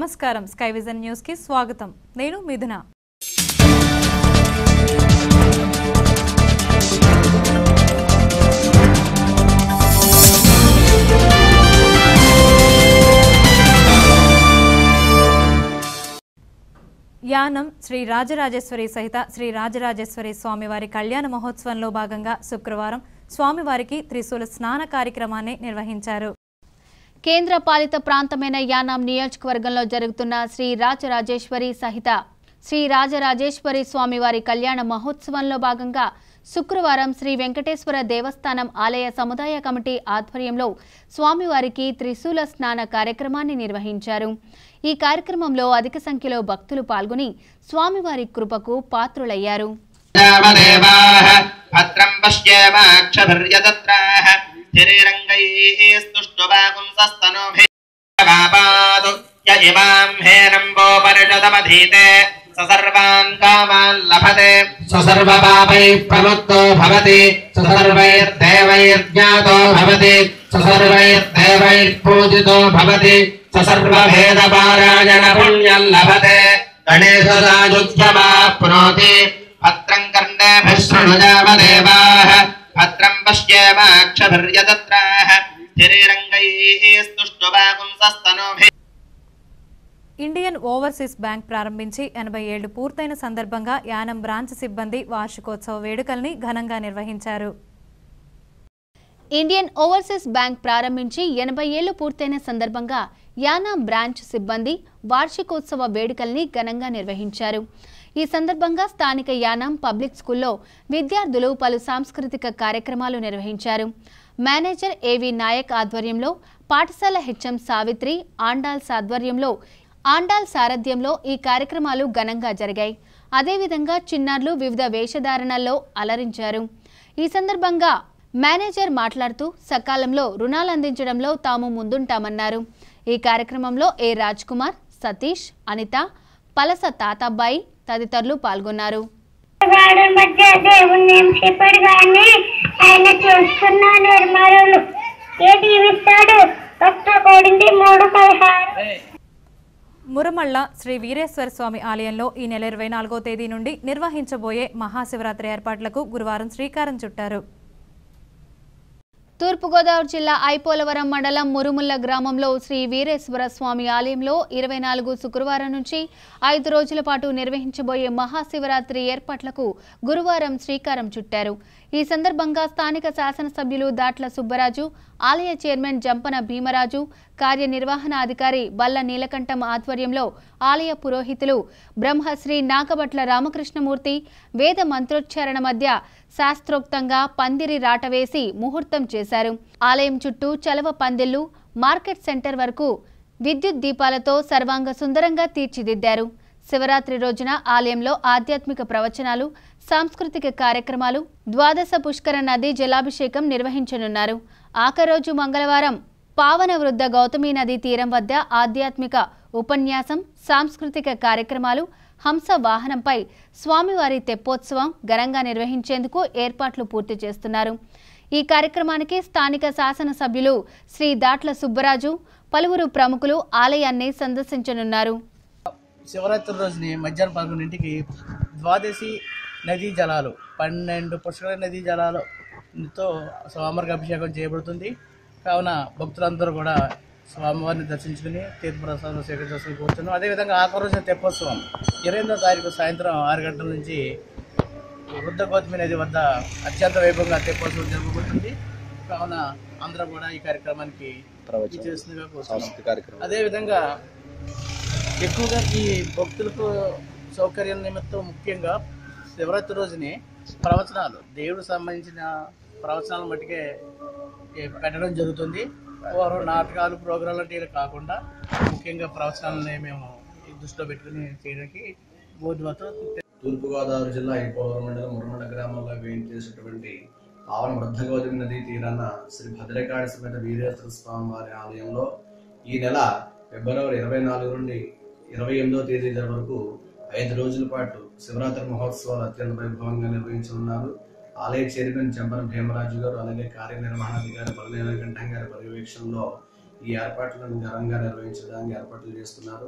నమస్కారం sky vision news కి స్వాగతం నేను మిథున యానం శ్రీ రాజరాజేశ్వరి సహిత శ్రీ రాజరాజేశ్వరి స్వామివారి కళ్యాణ మహోత్సవంలో భాగంగా శుక్రవారం స్వామివారికి త్రిశూల స్నాన కార్యక్రమాన్ని నిర్వహించారు కేంద్ర పాలిత ప్రాంతమైన యానాం నియోజకవర్గంలో జరుగుతున్న శ్రీ రాజరాజేశ్వరి సహిత శ్రీ రాజరాజేశ్వరి స్వామివారి కళ్యాణ మహోత్సవంలో భాగంగా శుక్రవారం శ్రీ వెంకటేశ్వర దేవస్థానం ఆలయ సముదాయ కమిటీ ఆధ్వర్యంలో స్వామివారికి త్రిశూల స్నాన కార్యక్రమాన్ని నిర్వహించారు ఈ కార్యక్రమంలో అధిక సంఖ్యలో భక్తులు పాల్గొని స్వామివారి కృపకు పాత్రులయ్యారు దేవాः భద్రం పశ్యేమాక్షభిర్యదత్రాः స్థిరిరంగైः స్తుష్టువాగుంసస్తనోభిపాదు య ఇమాం హేరంబోపనిషదమధీతే స సర్వాన్ కామాన్ లభతే స సర్వపాపైः ప్రముక్తో భవతి స సర్వైర్దేవైర్జ్ఞాతో భవతి స సర్వైర్దేవైः పూజితో భవతి స సర్వభేదపారాయణ పుణ్యం లభతే గణేశరాజుద్యమాప్నోతి భద్రం కర్ణేభిः శృణుజామదేవాः భద్రం పశ్యేమాక్షభిర్యదత్రాः స్థిరిరంగైः స్తుష్టువాగుంసస్తనోభిः ఇండియన్ ఓవర్సీస్ బ్యాంక్ ప్రారంభించి ఎనభై ఏళ్లు పూర్తయిన సందర్భంగా యానం బ్రాంచ్ సిబ్బంది వార్షికోత్సవ వేడుకల్ని ఘనంగా నిర్వహించారు ఇండియన్ ఓవర్సీస్ బ్యాంక్ ప్రారంభించి ఎనభై ఏళ్లు పూర్తయిన సందర్భంగా యానాం బ్రాంచ్ సిబ్బంది వార్షికోత్సవ వేడుకల్ని ఘనంగా నిర్వహించారు ఈ సందర్భంగా స్థానిక యానాం పబ్లిక్ స్కూల్లో విద్యార్థులు పలు సాంస్కృతిక కార్యక్రమాలు నిర్వహించారు మేనేజర్ ఏవి నాయక్ ఆధ్వర్యంలో పాఠశాల హెచ్ఎం సావిత్రి ఆండాల్స్ ఆధ్వర్యంలో ఆండాల్ సారథ్యంలో ఈ కార్యక్రమాలు ఘనంగా జరిగాయి అదేవిధంగా చిన్నారులు వివిధ వేషధారణల్లో అలరించారు ఈ సందర్భంగా మేనేజర్ మాట్లాడుతూ సకాలంలో రుణాలు అందించడంలో తాము ముందుంటామన్నారు ఈ కార్యక్రమంలో ఏ రాజ్ కుమార్ సతీష్ అనిత పలస తాతాబాయి తదితరులు పాల్గొన్నారు వాడి మధ్య దేవుణ్ణి ఏం చెప్పాడు కానీ ఆయన చూస్తున్న నిర్మాణాలు ఏది ఇస్తాడు ఒక్క కోడింది మూడు పదహారు మురమళ్ళ శ్రీ వీరేశ్వర స్వామి ఆలయంలో ఈ నెల ఇరవై నాలుగో తేదీ నుండి నిర్వహించబోయే మహాశివరాత్రి ఏర్పాట్లకు గురువారం శ్రీకారం చుట్టారు తూర్పుగోదావరి జిల్లా ఐపోలవరం మండలం మురుముల్ల గ్రామంలో శ్రీ వీరేశ్వర స్వామి ఆలయంలో ఇరవై నాలుగు శుక్రవారం నుంచి ఐదు రోజుల పాటు నిర్వహించబోయే మహాశివరాత్రి ఏర్పాట్లకు గురువారం శ్రీకారం చుట్టారు ఈ సందర్భంగా స్థానిక శాసనసభ్యులు దాట్ల సుబ్బరాజు ఆలయ చైర్మన్ జంపన భీమరాజు కార్యనిర్వహణ అధికారి బల్ల నీలకంఠం ఆధ్వర్యంలో ఆలయ పురోహితులు బ్రహ్మశ్రీ నాగభట్ల రామకృష్ణమూర్తి వేద మంత్రోచ్చారణ మధ్య శాస్త్రోక్తంగా పందిరి రాట వేసి ముహూర్తం చేశారు ఆలయం చుట్టూ చలవ పందిళ్లు మార్కెట్ సెంటర్ వరకు విద్యుత్ దీపాలతో సర్వాంగ సుందరంగా తీర్చిదిద్దారు శివరాత్రి రోజున ఆలయంలో ఆధ్యాత్మిక ప్రవచనాలు సాంస్కృతిక కార్యక్రమాలు ద్వాదశ పుష్కర నది జలాభిషేకం నిర్వహించనున్నారు ఆఖరోజు మంగళవారం పావన వృద్ధ గౌతమి నది తీరం వద్ద ఆధ్యాత్మిక ఉపన్యాసం సాంస్కృతిక కార్యక్రమాలు హంస వాహనంపై స్వామివారి తెప్పోత్సవం ఘనంగా నిర్వహించేందుకు ఏర్పాట్లు పూర్తి చేస్తున్నారు ఈ కార్యక్రమానికి స్థానిక శాసనసభ్యులు శ్రీ దాట్ల సుబ్బరాజు పలువురు ప్రముఖులు ఆలయాన్ని సందర్శించనున్నారు శివరాత్రి రోజుని మధ్యాహ్నం పదకొండింటికి ద్వాదశి నదీ జలాలు పన్నెండు పుష్కర నదీ జలాలతో స్వామివారికి అభిషేకం చేయబడుతుంది కావున భక్తులందరూ కూడా స్వామివారిని దర్శించుకుని తీర్థప్రసాదం స్వీకరించాల్సి కూర్చున్నాం అదేవిధంగా ఆఖరి రోజున తెప్పోత్సవం ఇరవై ఎనిమిదో తారీఖు సాయంత్రం ఆరు గంటల నుంచి వృద్ధ గౌతమి నది వద్ద అత్యంత వైభవంగా తెప్పోత్సవం జరగబోతుంది కావున అందరూ కూడా ఈ కార్యక్రమానికి చేస్తుందిగా కూర్చున్నాం అదేవిధంగా ఎక్కువగా ఈ భక్తులకు సౌకర్యం నిమిత్తం ముఖ్యంగా శివరాత్రి రోజుని ప్రవచనాలు దేవుడు సంబంధించిన ప్రవచనాలు మట్టుకే ఏ, పెట్టడం జరుగుతుంది వారు నాటకాలు ప్రోగ్రాంలు అంటే ఇలా కాకుండా ముఖ్యంగా ప్రవచనాలని మేము ఈ దృష్టిలో పెట్టుకుని చేయడానికి బోధువతో తూర్పుగోదావరి జిల్లా ఐపోలవరం మండలం మురమండ గ్రామంలో వేయించేసినటువంటి పావన వృద్ధగోదావరి నది తీరాన శ్రీ భద్రకాళి సమేత వీరేశ్వర స్వామి వారి ఆలయంలో ఈ నెల ఫిబ్రవరి ఇరవై నాలుగు నుండి ఇరవై ఎనిమిదో తేదీ వరకు ఐదు రోజుల పాటు శివరాత్రి మహోత్సవాలు అత్యంత వైభవంగా నిర్వహించనున్నారు ఆలయ చైర్మన్ చెంపన భీమరాజు గారు అలాగే కార్యనిర్వహణాధికారి బలనీలకంఠం గారి పర్యవేక్షణలో ఈ ఏర్పాట్లను ఘనంగా నిర్వహించడానికి ఏర్పాట్లు చేస్తున్నారు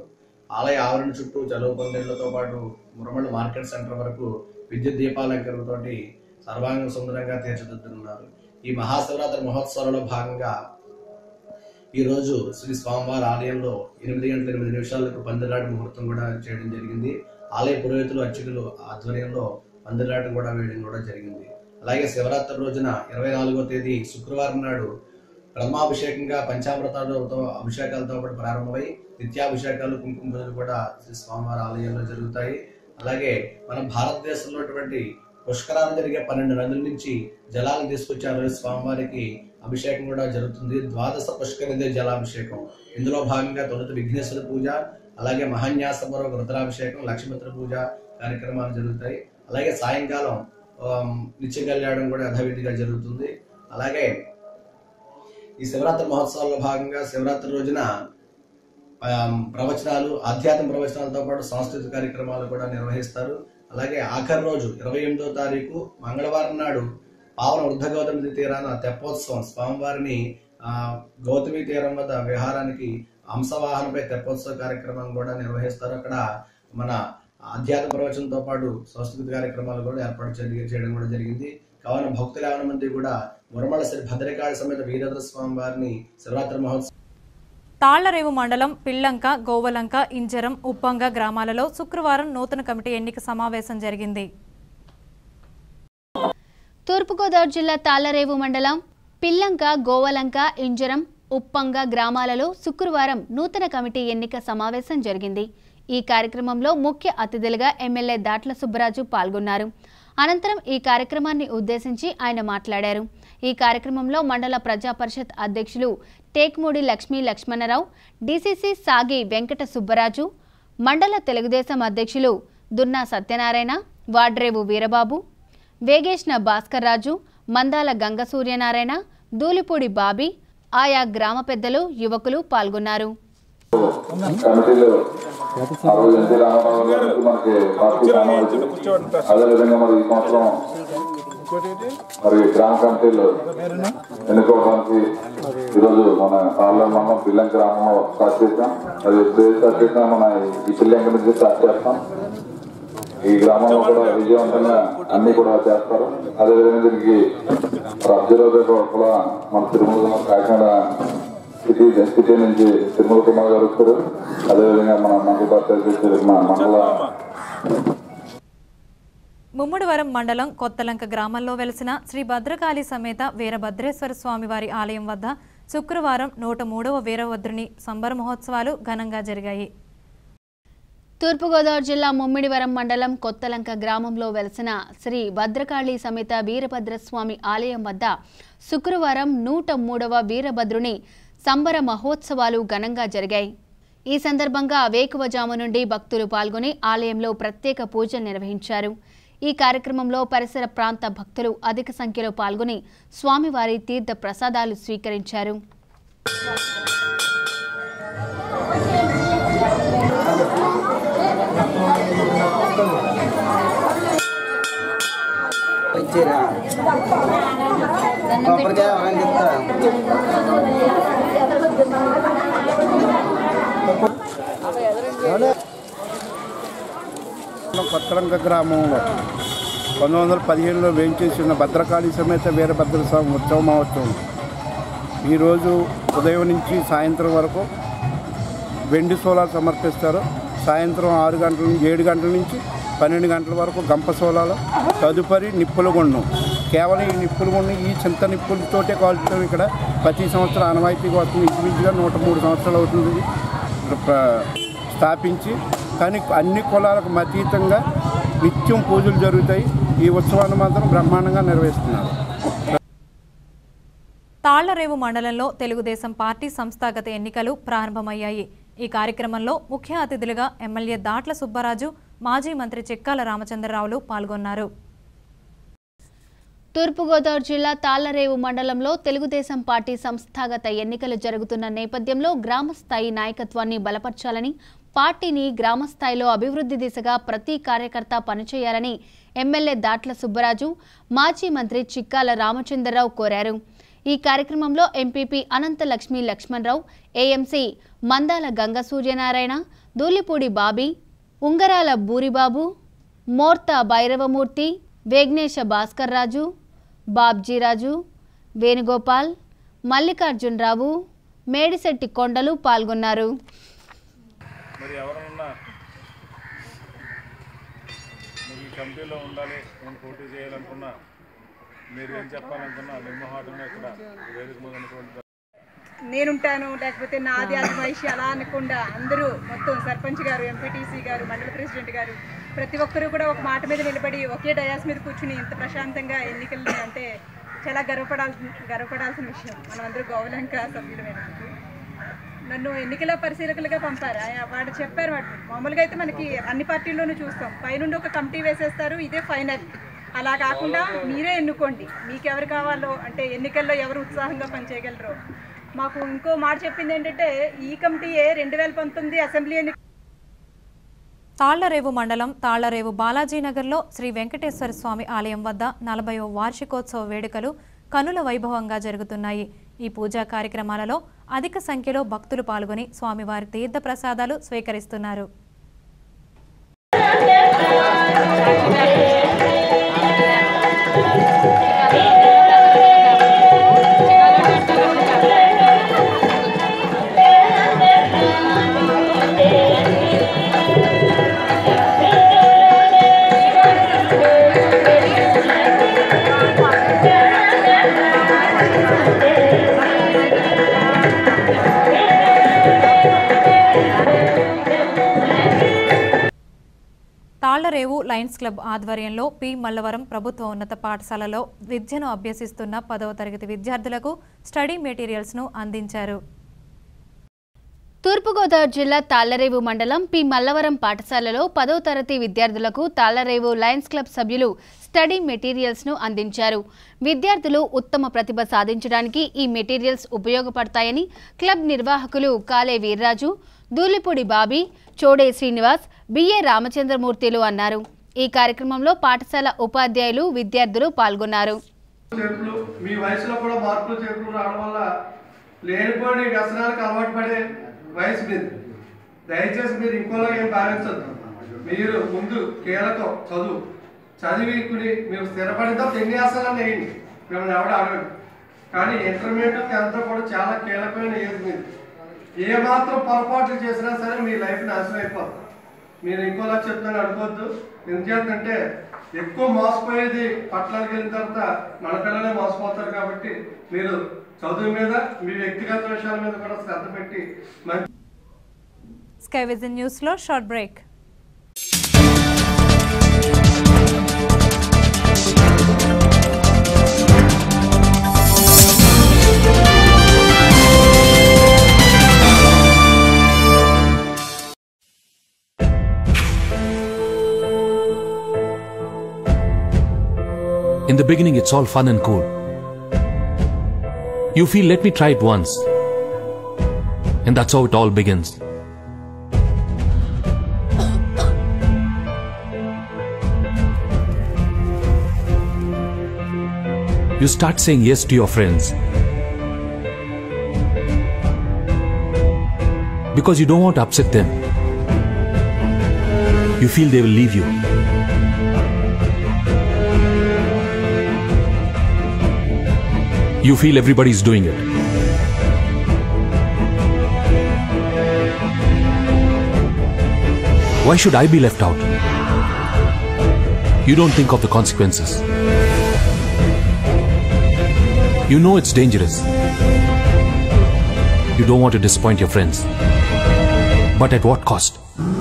ఆలయ ఆవరణ చుట్టూ చలువ పందిళ్లతో పాటు మురమళ్ళ మార్కెట్ సెంటర్ వరకు విద్యుత్ దీపాలంకరణతోటి సర్వాంగ సుందరంగా తీర్చిదిద్దుతున్నారు ఈ మహాశివరాత్రి మహోత్సవంలో భాగంగా ఈ రోజు శ్రీ స్వామివారి ఆలయంలో ఎనిమిది గంటల ఎనిమిది నిమిషాలకు పందిరాట ముహూర్తం కూడా చేయడం జరిగింది ఆలయ పురోహితులు అర్చకులు ఆధ్వర్యంలో పందిరాటం కూడా వేయడం కూడా జరిగింది అలాగే శివరాత్రి రోజున ఇరవై నాలుగో తేదీ శుక్రవారం నాడు బ్రహ్మాభిషేకంగా పంచామృతాలతో అభిషేకాలతో పాటు ప్రారంభమై నిత్యాభిషేకాలు కుంకుమ పూజలు కూడా శ్రీ స్వామివారి ఆలయంలో జరుగుతాయి అలాగే మన భారతదేశంలో ఉన్నటువంటి పుష్కరాలు జరిగే పన్నెండు నదుల నుంచి జలాలు తీసుకొచ్చారు స్వామివారికి అభిషేకం కూడా జరుగుతుంది ద్వాదశ పుష్కరిదే జలాభిషేకం ఇందులో భాగంగా తొలుత విఘ్నేశ్వర పూజ అలాగే మహాన్యాసపూర్వక రుద్రాభిషేకం లక్ష్మీమిత్ర పూజ కార్యక్రమాలు జరుగుతాయి అలాగే సాయంకాలం ఆమ్, నిత్య కళ్యాణం కూడా యథావిధిగా జరుగుతుంది అలాగే ఈ శివరాత్రి మహోత్సవాల్లో భాగంగా శివరాత్రి రోజున ఆమ్, ప్రవచనాలు ఆధ్యాత్మిక ప్రవచనాలతో పాటు సాంస్కృతిక కార్యక్రమాలు కూడా నిర్వహిస్తారు అలాగే ఆఖరి రోజు ఇరవై ఎనిమిదో తారీఖు మంగళవారం నాడు పావన వృద్ధ గౌతమి తీరాన తెప్పోత్సవం స్వామివారిని ఆ, గౌతమి తీరం వద్ద విహారానికి హంసవాహనపై తెప్పోత్సవ కార్యక్రమం కూడా నిర్వహిస్తారు అక్కడ మన ఆధ్యాత్మిక ప్రవచనంతో పాటు సంస్కృతి కార్యక్రమాలు కూడా ఏర్పాటు చేయ- చేయడం కూడా జరిగింది కావున భక్తులు యావన మంది కూడా మురమల శ్రీ భద్రకాళి సమేత వీరభద్ర స్వామి వారిని శివరాత్రి మహోత్సవం తాళ్లరేవు మండలం పిల్లంక గోవలంక ఇంజరం ఉప్పంగ గ్రామాలలో శుక్రవారం నూతన కమిటీ ఎన్నిక సమావేశం జరిగింది తూర్పుగోదావరి జిల్లా తాళ్లరేవు మండలం పిల్లంక గోవలంక ఇంజరం ఉప్పంగ గ్రామాలలో శుక్రవారం నూతన కమిటీ ఎన్నిక సమావేశం జరిగింది ఈ కార్యక్రమంలో ముఖ్య అతిథులుగా ఎమ్మెల్యే దాట్ల సుబ్బరాజు పాల్గొన్నారు అనంతరం ఈ కార్యక్రమాన్ని ఉద్దేశించి ఆయన మాట్లాడారు ఈ కార్యక్రమంలో మండల ప్రజా పరిషత్ అధ్యక్షులు టేక్మూడి లక్ష్మీ లక్ష్మణరావు డీసీసీ సాగి వెంకట సుబ్బరాజు మండల తెలుగుదేశం అధ్యక్షులు దున్నా సత్యనారాయణ వాడ్రేవు వీరబాబు వేగేష్న భాస్కర్ రాజు మందాల గంగ సూర్యనారాయణ దూలిపూడి బాబీ ఆయా గ్రామ పెద్దలు యువకులు పాల్గొన్నారు కమిటీలో ఆ రోజు ఎన్టీ రామారావు గారికి మనకి పార్టీ సమావేశం అదేవిధంగా మరి ఈ సంవత్సరం మరి గ్రామ కమిటీలు ఎన్నుకోవడానికి ఈరోజు మన పార్లమెంట్ మండలం పిల్లంక గ్రామంలో స్టార్ట్ చేసాం అది ఎప్పుడు స్టార్ట్ చేసినా మన ఈ పిల్లంక నుంచి స్టార్ట్ చేస్తాం ఈ గ్రామంలో కూడా విజయవంతంగా అన్ని కూడా చేస్తారు అదేవిధంగా దీనికి అబ్జర్వర్ కూడా మన తిరుమల కాకినాడ సిటీ సిటీ నుంచి తిరుమల కుమార్ గారు వచ్చారు అదేవిధంగా మన మండల పార్టీ అధ్యక్షుడు మన మండల ముమ్మడివరం మండలం కొత్తలంక గ్రామంలో వెలిసిన శ్రీ భద్రకాళి సమేత వీరభద్రేశ్వర స్వామివారి ఆలయం వద్ద శుక్రవారం నూట మూడవ వీరభద్రుని సంబర మహోత్సవాలు ఘనంగా జరిగాయి తూర్పుగోదావరి జిల్లా ముమ్మిడివరం మండలం కొత్తలంక గ్రామంలో వెలసిన శ్రీ భద్రకాళి సమేత వీరభద్రస్వామి ఆలయం వద్ద శుక్రవారం నూట మూడవ వీరభద్రుని సంబర మహోత్సవాలు ఘనంగా జరిగాయి ఈ సందర్భంగా వేకువజాము నుండి భక్తులు పాల్గొని ఆలయంలో ప్రత్యేక పూజలు నిర్వహించారు ఈ కార్యక్రమంలో పరిసర ప్రాంత భక్తులు అధిక సంఖ్యలో పాల్గొని స్వామివారి తీర్థ ప్రసాదాలు స్వీకరించారు కొత్తలంక గ్రామంలో పంతొమ్మిది వందల పదిహేనులో వేయించేసిన భద్రకాళి సమేత వీరభద్ర స్వామి ఉత్సవ మహోత్సవం ఈరోజు ఉదయం నుంచి సాయంత్రం వరకు వెండి సోలాలు సమర్పిస్తారు సాయంత్రం ఆరు గంటల నుంచి ఏడు గంటల నుంచి పన్నెండు గంటల వరకు గంప సోలాలు తదుపరి నిప్పుల గుండం కేవలం ఈ నిప్పుల గుండం ఈ చింత నిప్పులతోటే కాల్చుతాం ఇక్కడ ప్రతి సంవత్సరం ఆనవాయితీగా వస్తుంది ఇంచుమించుగా నూట మూడు సంవత్సరాలు అవుతుంది ఇది ప్ర- స్థాపించి కానీ అన్ని కులాలకు అతీతంగా నిత్యం పూజలు జరుగుతాయి ఈ ఉత్సవాన్ని మాత్రం బ్రహ్మాండంగా నిర్వహిస్తున్నారు తాళ్లరేవు మండలంలో తెలుగుదేశం పార్టీ సంస్థాగత ఎన్నికలు ప్రారంభమయ్యాయి ఈ కార్యక్రమంలో ముఖ్య అతిథులుగా ఎమ్మెల్యే దాట్ల సుబ్బరాజు మాజీ మంత్రి చిక్కాల రామచంద్రరావులు పాల్గొన్నారు తూర్పుగోదావరి జిల్లా తాళ్లరేవు మండలంలో తెలుగుదేశం పార్టీ సంస్థాగత ఎన్నికలు జరుగుతున్న నేపథ్యంలో గ్రామస్థాయి నాయకత్వాన్ని బలపర్చాలని పార్టీని గ్రామస్థాయిలో అభివృద్ధి దిశగా ప్రతి కార్యకర్త పనిచేయాలని ఎమ్మెల్యే దాట్ల సుబ్బరాజు మాజీ మంత్రి చిక్కాల రామచంద్రరావు కోరారు ఈ కార్యక్రమంలో ఎంపీపీ అనంత లక్ష్మీ లక్ష్మణరావు ఏఎంసీ మందాల గంగ సూర్యనారాయణ దూలిపూడి బాబీ ఉంగరాల బూరిబాబు మోర్తా భైరవమూర్తి వేగ్నేశ భాస్కర్ రాజు బాబ్జీరాజు వేణుగోపాల్ మల్లికార్జునరావు మేడిశెట్టి కొండలు పాల్గొన్నారు మరి ఎవరన్నా మీరు ఈ కమిటీలో ఉండాలి నేను పోటీ చేయాలనుకున్నా మీరు ఏం చెప్పాలనుకున్నా నిమ్మహాటంగా ఇక్కడ వేదిక మీద ఉన్నటువంటి నేనుంటాను లేకపోతే నాది అది మహిషి అలా అనకుండా అందరూ మొత్తం సర్పంచ్ గారు ఎంపీటీసీ గారు మండల ప్రెసిడెంట్ గారు ప్రతి ఒక్కరూ కూడా ఒక మాట మీద నిలబడి ఒకే డయాస్ మీద కూర్చుని ఇంత ప్రశాంతంగా ఎన్నికల్ని అంటే చాలా గర్వపడాల్సిన గర్వపడాల్సిన విషయం మనం అందరూ గౌరవంక సభ్యులమైనందుకు నన్ను ఎన్నికల పరిశీలకులుగా పంపారు ఆయన వాడు చెప్పారు వాడు మామూలుగా అయితే మనకి అన్ని పార్టీల్లోనూ చూస్తాం పైనుండి ఒక కమిటీ వేసేస్తారు ఇదే ఫైనల్ అలా కాకుండా మీరే ఎన్నుకోండి మీకు ఎవరు కావాలో అంటే ఎన్నికల్లో ఎవరు ఉత్సాహంగా పనిచేయగలరో మాకు ఇంకో మాట చెప్పింది ఏంటంటే ఈ కమిటీయే రెండు వేల పంతొమ్మిది అసెంబ్లీ ఎన్ని తాళ్లరేవు మండలం తాళ్లరేవు బాలాజీనగర్లో శ్రీ వెంకటేశ్వర స్వామి ఆలయం వద్ద నలభైవ వార్షికోత్సవ వేడుకలు కనుల వైభవంగా జరుగుతున్నాయి ఈ పూజా కార్యక్రమాలలో అధిక సంఖ్యలో భక్తులు పాల్గొని స్వామివారి తీర్థ ప్రసాదాలు స్వీకరిస్తున్నారు తాళ్లరేవు లయన్స్ క్లబ్ ఆధ్వర్యంలో పి మల్లవరం ప్రభుత్వ ఉన్నత పాఠశాలలో విద్యను అభ్యసిస్తున్న పదవ తరగతి విద్యార్థులకు స్టడీ మెటీరియల్స్ను అందించారు తూర్పుగోదావరి జిల్లా తాళ్లరేవు మండలం పి మల్లవరం పాఠశాలలో పదో తరగతి విద్యార్థులకు తాళ్లరేవు లయన్స్ క్లబ్ సభ్యులు స్టడీ మెటీరియల్స్ను అందించారు విద్యార్థులు ఉత్తమ ప్రతిభ సాధించడానికి ఈ మెటీరియల్స్ ఉపయోగపడతాయని క్లబ్ నిర్వాహకులు కాలే వీర్రాజు దూలిపూడి బాబీ చోడే శ్రీనివాస్ బిఏ రామచంద్రమూర్తిలు అన్నారు ఈ కార్యక్రమంలో పాఠశాల ఉపాధ్యాయులు విద్యార్థులు పాల్గొన్నారు చేతులు మీ వయసులో కూడా మార్పులు చేతులు రావడం వల్ల లేనిపోని వ్యసనాలకు అలవాటు పడే వయసు మీది దయచేసి మీరు ఇంకోలా ఏం భావించద్దు మీరు ముందు కీలకం చదువు చదివికుని మీరు స్థిరపడిన తర్వాత ఎన్ని ఆసనాలు వేయండి మిమ్మల్ని ఎవడ అడగదు కానీ ఇంటర్మీడియట్ టెన్త్ కూడా చాలా కీలకమైన ఏజ్ మీది ఏ మాత్రం పొరపాట్లు చేసినా సరే మీ లైఫ్ నాశనం అయిపోతుంది మీరు ఇంకోలా చెప్తాను అనుకోవద్దు ఎందుచేతంటే ఎక్కువ మోసపోయేది పట్టణానికి వెళ్ళిన తర్వాత మన పిల్లలే మోసపోతారు కాబట్టి మీరు చదువు మీద మీ వ్యక్తిగత విషయాల మీద కూడా శ్రద్ధ పెట్టి మంచి స్కై విజన్ న్యూస్లో short break In the beginning, it's all fun and cool. You feel, let me try it once. And that's how it all begins. You start saying yes to your friends. Because you don't want to upset them. You feel they will leave you. You feel everybody's doing it. Why should I be left out? You don't think of the consequences. You know it's dangerous. You don't want to disappoint your friends. But at what cost?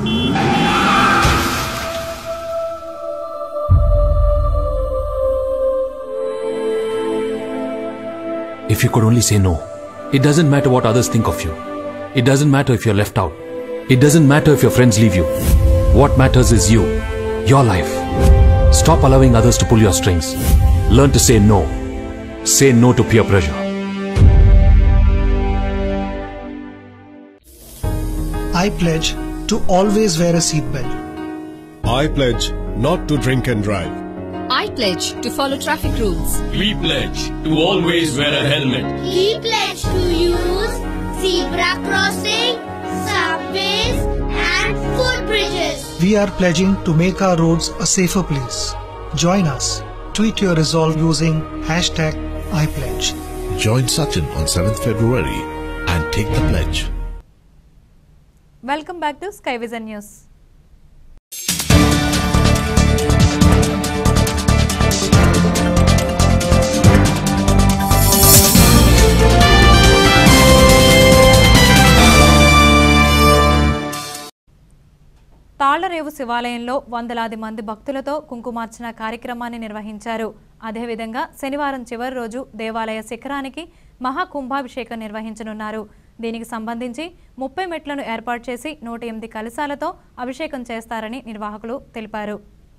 If you could only say no. It doesn't matter what others think of you. It doesn't matter if you're left out. It doesn't matter if your friends leave you. What matters is you, your life. Stop allowing others to pull your strings. Learn to say no. Say no to peer pressure. I pledge to always wear a seatbelt. I pledge not to drink and drive. I pledge to follow traffic rules. We pledge to always wear a helmet. We pledge to use zebra crossing, subways, and footbridges. We are pledging to make our roads a safer place. Join us. Tweet your resolve using hashtag iPledge. Join Sachin on 7th February and take the pledge. Welcome back to sky vision news Tallarevu శివాలయంలో వందలాది మంది భక్తులతో కుంకుమార్చన కార్యక్రమాన్ని నిర్వహించారు అదేవిధంగా శనివారం చివరి రోజు దేవాలయ శిఖరానికి మహాకుంభాభిషేకం నిర్వహించనున్నారు దీనికి సంబంధించి ముప్పై మెట్లను ఏర్పాటు చేసి నూట ఎనిమిది కలశాలతో అభిషేకం చేస్తారని నిర్వాహకులు తెలిపారు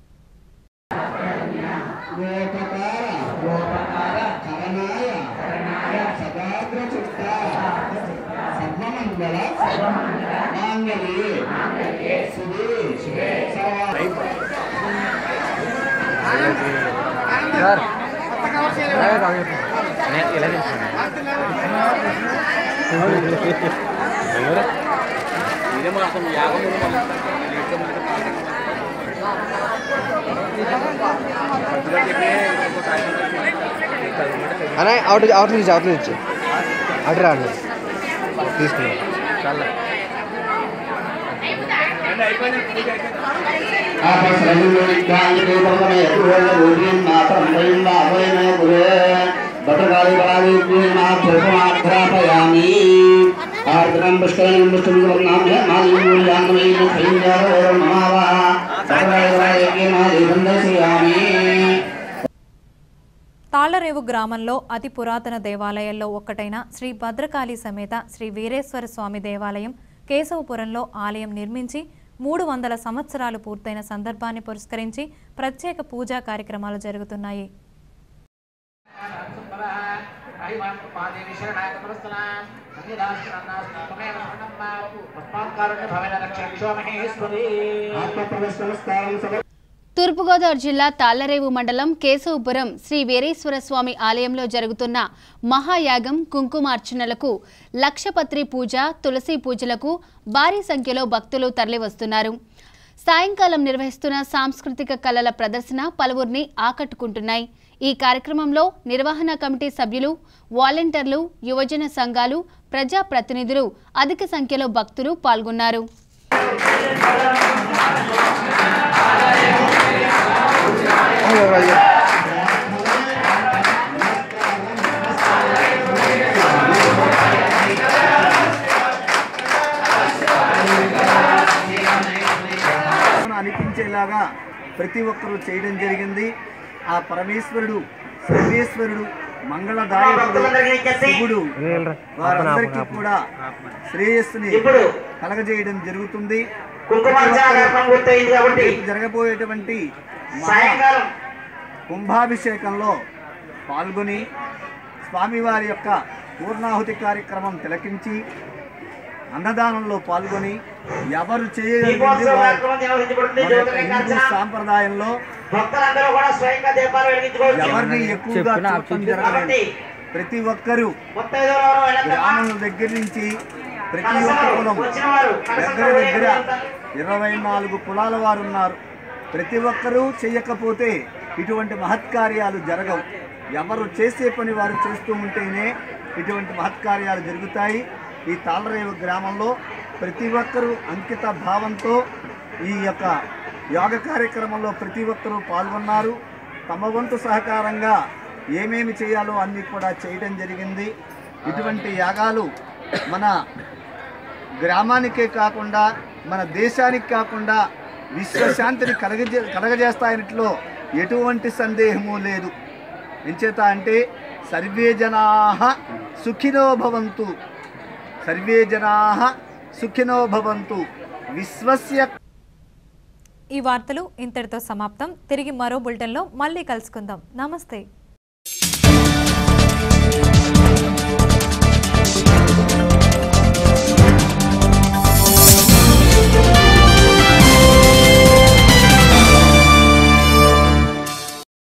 అన్న అవుట్ అవుట్ నుంచి అవుట్ నుంచి అటు రాండి తీసుకున్నాం భద్రకాళి ఆర్ద్రం పుష్కరణం పుష్కరం తాళ్లరేవు గ్రామంలో అతి పురాతన దేవాలయాల్లో ఒక్కటైన శ్రీ భద్రకాళి సమేత శ్రీ వీరేశ్వర స్వామి దేవాలయం కేశవపురంలో ఆలయం నిర్మించి మూడు వందల సంవత్సరాలు పూర్తయిన సందర్భాన్ని పురస్కరించి ప్రత్యేక పూజా కార్యక్రమాలు జరుగుతున్నాయి తూర్పుగోదావరి జిల్లా తాళ్లరేవు మండలం కేశవపురం శ్రీ వీరేశ్వర స్వామి ఆలయంలో జరుగుతున్న మహాయాగం కుంకుమార్చనలకు లక్షపత్రి పూజ తులసి పూజలకు భారీ సంఖ్యలో భక్తులు తరలివస్తున్నారు సాయంకాలం నిర్వహిస్తున్న సాంస్కృతిక కళల ప్రదర్శన పలువురిని ఆకట్టుకుంటున్నాయి ఈ కార్యక్రమంలో నిర్వహణ కమిటీ సభ్యులు వాలంటీర్లు యువజన సంఘాలు ప్రజాప్రతినిధులు అధిక సంఖ్యలో భక్తులు పాల్గొన్నారు అనిపించేలాగా ప్రతి ఒక్కరూ చేయడం జరిగింది ఆ పరమేశ్వరుడు సర్వేశ్వరుడు మంగళదాయకుడు శివుడు వారందరికీ కూడా శ్రేయస్సుని కలగజేయడం జరుగుతుంది రేపు జరగబోయేటువంటి మహా కుంభాభిషేకంలో పాల్గొని స్వామివారి యొక్క పూర్ణాహుతి కార్యక్రమం తిలకించి అన్నదానంలో పాల్గొని ఎవరు చేయగలిగింది వారు మన యొక్క హిందూ సాంప్రదాయంలో ఎవరిని ఎక్కువగా చూడటం జరగలేదు ప్రతి ఒక్కరూ గ్రామం దగ్గర నుంచి ప్రతి ఒక్క కులం దగ్గర దగ్గర ఇరవై నాలుగు కులాల వారు ఉన్నారు ప్రతి ఒక్కరూ చేయకపోతే ఇటువంటి మహత్కార్యాలు జరగవు ఎవరు చేసే పని వారు చేస్తూ ఉంటేనే ఇటువంటి మహత్కార్యాలు జరుగుతాయి ఈ తాళరేవు గ్రామంలో ప్రతి ఒక్కరూ అంకిత భావంతో ఈ యొక్క యోగ కార్యక్రమంలో ప్రతి ఒక్కరూ పాల్గొన్నారు తమ వంతు సహకారంగా ఏమేమి చేయాలో అన్నీ కూడా చేయడం జరిగింది ఇటువంటి యాగాలు మన గ్రామానికే కాకుండా మన దేశానికి కాకుండా విశ్వశాంతిని కలగజే కలగజేస్తాయనిట్లో ఎటువంటి సందేహము లేదు ఎంచేత అంటే సర్వే జనా సుఖినో భవంతు సర్వే జనా సుఖినో భవంతు విశ్వస్య ఈ వార్తలు ఇంతటితో సమాప్తం తిరిగి మరో బులెటిన్లో మళ్ళీ కలుసుకుందాం నమస్తే